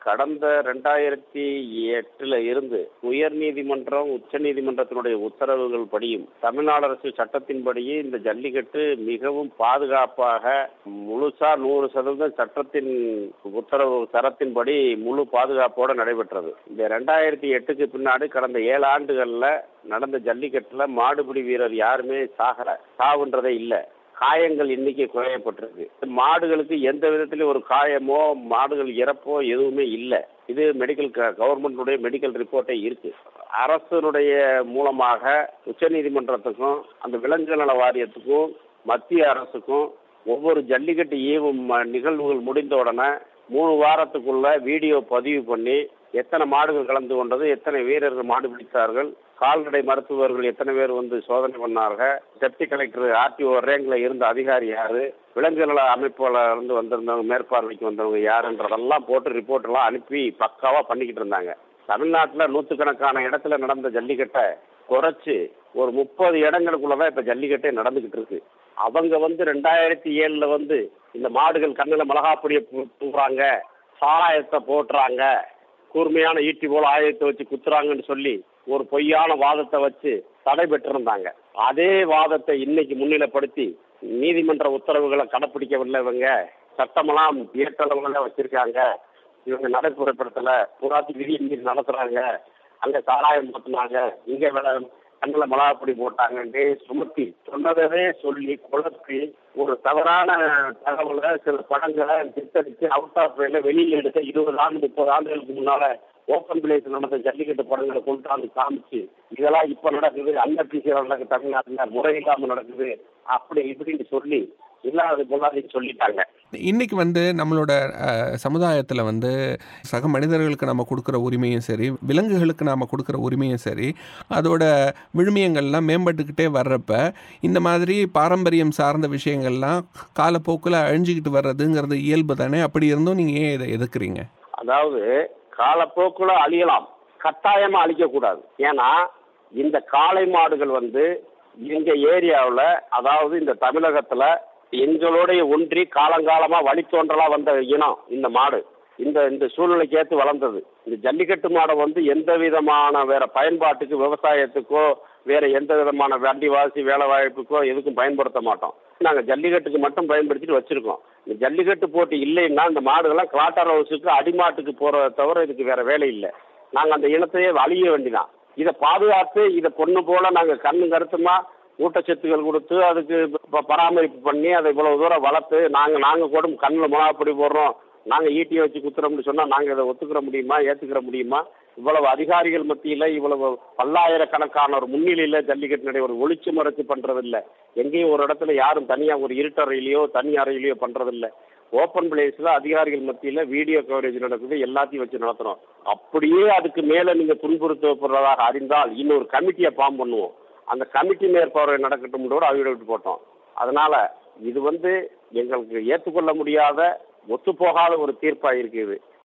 கடந்த ரெண்டாயிரத்தி எட்டுல இருந்து உயர் நீதிமன்றம் உச்ச நீதிமன்றத்தினுடைய உத்தரவுகள் படியும் தமிழ்நாடு அரசு சட்டத்தின்படியே இந்த ஜல்லிக்கட்டு மிகவும் பாதுகாப்பாக முழுசா நூறு சதவீதம் சட்டத்தின் உத்தரவு தரத்தின்படி முழு பாதுகாப்போட நடைபெற்றது இந்த ரெண்டாயிரத்தி எட்டுக்கு பின்னாடி கடந்த ஏழு ஆண்டுகள்ல நடந்த ஜல்லிக்கட்டுல மாடுபிடி வீரர் யாருமே சாகல சாவுன்றதே இல்லை காயங்கள் எண்ணிக்கை குறையப்பட்டிருக்கு மாடுகளுக்கு எந்த விதத்திலும் ஒரு காயமோ மாடுகள் இறப்போ எதுவுமே இல்லை இது மெடிக்கல் கவர்மெண்டுடைய மெடிக்கல் ரிப்போர்ட்டே இருக்கு அரசனுடைய மூலமாக உச்சநீதிமன்றத்துக்கும் அந்த விலங்கு நல வாரியத்துக்கும் மத்திய அரசுக்கும் ஒவ்வொரு ஜல்லிக்கட்டு ஈவும் நிகழ்வுகள் முடிந்த உடனே மூணு வாரத்துக்குள்ள வீடியோ பதிவு பண்ணி எத்தனை மாடுகள் கலந்து கொண்டது எத்தனை வீரர்கள் மாடு பிடித்தார்கள் கால்நடை மருத்துவர்கள் எத்தனை பேர் வந்து சோதனை பண்ணார்கள் டெப்டி கலெக்டர் ஆர்டிஓ ரேங்க்ல இருந்த அதிகாரி யாரு விலங்கு நல அமைப்புல இருந்து வந்திருந்தவங்க மேற்பார்வைக்கு வந்தவங்க யாருன்றதெல்லாம் போட்டு ரிப்போர்ட் எல்லாம் அனுப்பி பக்காவா பண்ணிக்கிட்டு இருந்தாங்க தமிழ்நாட்டில் நூற்றுக்கணக்கான இடத்துல நடந்த ஜல்லிக்கட்டை குறைச்சு ஒரு முப்பது இடங்களுக்குள்ளதான் இப்ப ஜல்லிக்கட்டே நடந்துகிட்டு இருக்கு அவங்க வந்து ரெண்டாயிரத்தி ஏழுல வந்து இந்த மாடுகள் கண்ணில் மிளகாப்பொடியை தூக்குறாங்க சாராயத்தை போட்டுறாங்க கூர்மையான ஈட்டி போல ஆயுதத்தை வச்சு குத்துறாங்கன்னு சொல்லி ஒரு பொய்யான வாதத்தை வச்சு தடை பெற்றிருந்தாங்க அதே வாதத்தை இன்னைக்கு முன்னிலைப்படுத்தி நீதிமன்ற உத்தரவுகளை கடைப்பிடிக்கவில்லை இவங்க சட்டமெல்லாம் ஏற்றளவுல வச்சிருக்காங்க இவங்க நடைமுறைப்படுத்தல புறாத்தி விதியை மீறி நடத்துறாங்க அங்க சாராயம் போட்டுனாங்க இங்க கண்ணில் மிளகாப்பொடி போட்டாங்கன்னு சுமத்தி சொன்னதவே சொல்லி குழப்பி ஒரு தவறான தகவலை சில படங்களை சித்தரித்து அவுட் ஆஃப் வேல வெளியில் எடுக்க இருபது ஆண்டு முப்பது ஆண்டுகளுக்கு முன்னால ஓப்பன் பிளேஸ் நடந்த ஜல்லிக்கட்டு படங்களை கொண்டாந்து காமிச்சு இதெல்லாம் இப்ப நடக்குது அன்னபிசியல் நடக்குது தமிழ்நாட்டுல முறையில்லாம நடக்குது அப்படி இப்படின்னு சொல்லி இல்லாத பொருளாதாரம் சொல்லிட்டாங்க இன்னைக்கு வந்து நம்மளோட சமுதாயத்தில் வந்து சக மனிதர்களுக்கு நம்ம கொடுக்குற உரிமையும் சரி விலங்குகளுக்கு நாம் கொடுக்குற உரிமையும் சரி அதோட விழுமியங்கள்லாம் மேம்பட்டுக்கிட்டே வர்றப்ப இந்த மாதிரி பாரம்பரியம் சார்ந்த விஷயங்கள்லாம் காலப்போக்கில் அழிஞ்சிக்கிட்டு வர்றதுங்கிறது இயல்பு தானே அப்படி இருந்தும் நீங்கள் ஏன் இதை எதுக்குறீங்க அதாவது காலப்போக்கில் அழியலாம் கட்டாயமா அழிக்கக்கூடாது ஏன்னா இந்த காளை மாடுகள் வந்து எங்க ஏரியாவில் அதாவது இந்த தமிழகத்துல எங்களுடைய ஒன்றி காலங்காலமா வழித்தோன்றலா வந்த இனம் இந்த மாடு இந்த இந்த சூழ்நிலைக்கு ஏற்று வளர்ந்தது இந்த ஜல்லிக்கட்டு மாடை வந்து எந்த விதமான வேற பயன்பாட்டுக்கு விவசாயத்துக்கோ வேற எந்த விதமான வண்டி வாசி வேலை வாய்ப்புக்கோ எதுக்கும் பயன்படுத்த மாட்டோம் நாங்கள் ஜல்லிக்கட்டுக்கு மட்டும் பயன்படுத்திட்டு வச்சிருக்கோம் இந்த ஜல்லிக்கட்டு போட்டி இல்லைன்னா இந்த மாடுகள்லாம் கிளாட்டர் ஹவுஸுக்கு அடிமாட்டுக்கு போறத தவிர இதுக்கு வேற வேலை இல்லை நாங்கள் அந்த இனத்தையே அழிய வேண்டிதான் இதை பாதுகாத்து இதை பொண்ணு போல நாங்கள் கண்ணு கருத்துமா ஊட்டச்சத்துக்கள் கொடுத்து அதுக்கு பராமரிப்பு பண்ணி அதை இவ்வளவு தூரம் வளர்த்து நாங்கள் நாங்கள் கூட கண்ணில் மிளகாப்பொடி போடுறோம் நாங்கள் ஈட்டியை வச்சு குத்துறோம்னு சொன்னால் நாங்கள் இதை ஒத்துக்கிற முடியுமா ஏற்றுக்கிற முடியுமா இவ்வளவு அதிகாரிகள் மத்தியில் இவ்வளவு பல்லாயிரக்கணக்கான ஒரு முன்னிலையில் ஜல்லிக்கட்டு நடை ஒரு ஒளிச்சு மறைச்சு பண்ணுறதில்ல எங்கேயும் ஒரு இடத்துல யாரும் தனியாக ஒரு இருட்டறையிலையோ தனி அறையிலையோ பண்ணுறதில்ல ஓப்பன் பிளேஸில் அதிகாரிகள் மத்தியில் வீடியோ கவரேஜ் நடக்குது எல்லாத்தையும் வச்சு நடத்துகிறோம் அப்படியே அதுக்கு மேலே நீங்கள் துன்புறுத்தப்படுறதாக அறிந்தால் இன்னொரு கமிட்டியை ஃபார்ம் பண்ணுவோம் அந்த கமிட்டி மேற்பார்வை நடக்கட்டும் அவங்க விட்டு போட்டோம் அதனால இது வந்து எங்களுக்கு ஏற்றுக்கொள்ள முடியாத ஒத்துப்போகாத ஒரு தீர்ப்பாக இருக்குது